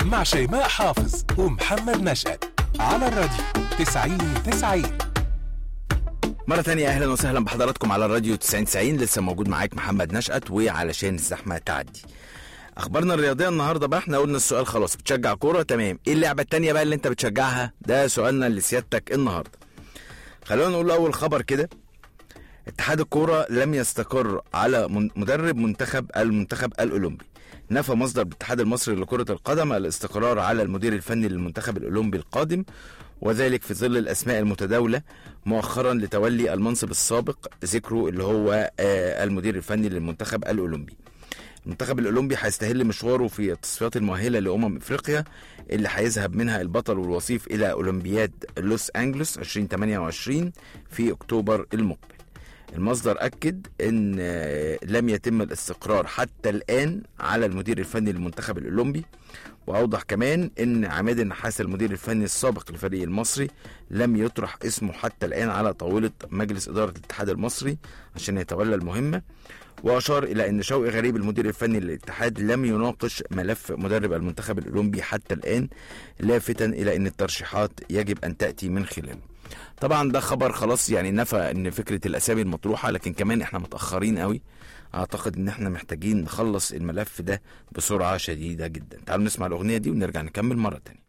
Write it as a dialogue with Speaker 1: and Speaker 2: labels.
Speaker 1: مع شيماء حافظ ومحمد نشأت على الراديو 90 90
Speaker 2: مرة تانية أهلا وسهلا بحضراتكم على الراديو 9090 لسه موجود معاك محمد نشأت وعلشان الزحمة تعدي أخبارنا الرياضية النهاردة بقى احنا قلنا السؤال خلاص بتشجع كورة تمام إيه اللعبة التانية بقى اللي أنت بتشجعها ده سؤالنا لسيادتك النهاردة خلونا نقول أول خبر كده اتحاد الكورة لم يستقر على من- مدرب منتخب المنتخب الأولمبي نفى مصدر الاتحاد المصري لكرة القدم الاستقرار على المدير الفني للمنتخب الأولمبي القادم وذلك في ظل الأسماء المتداولة مؤخرا لتولي المنصب السابق ذكره اللي هو آه، المدير الفني للمنتخب الأولمبي المنتخب الأولمبي هيستهل مشواره في التصفيات المؤهلة لأمم إفريقيا اللي هيذهب منها البطل والوصيف إلى أولمبياد لوس أنجلوس 2028 في أكتوبر المقبل المصدر أكد أن آه، لم يتم الاستقرار حتى الآن على المدير الفني للمنتخب الأولمبي وأوضح كمان أن عماد النحاس المدير الفني السابق للفريق المصري لم يطرح اسمه حتى الآن على طاولة مجلس إدارة الاتحاد المصري عشان يتولى المهمة وأشار إلى أن شوقي غريب المدير الفني للاتحاد لم يناقش ملف مدرب المنتخب الأولمبي حتى الآن لافتا إلى أن الترشيحات يجب أن تأتي من خلاله طبعا ده خبر خلاص يعني نفى ان فكره الاسامي المطروحه لكن كمان احنا متاخرين قوي اعتقد ان احنا محتاجين نخلص الملف ده بسرعه شديده جدا تعالوا نسمع الاغنيه دي ونرجع نكمل مره تانية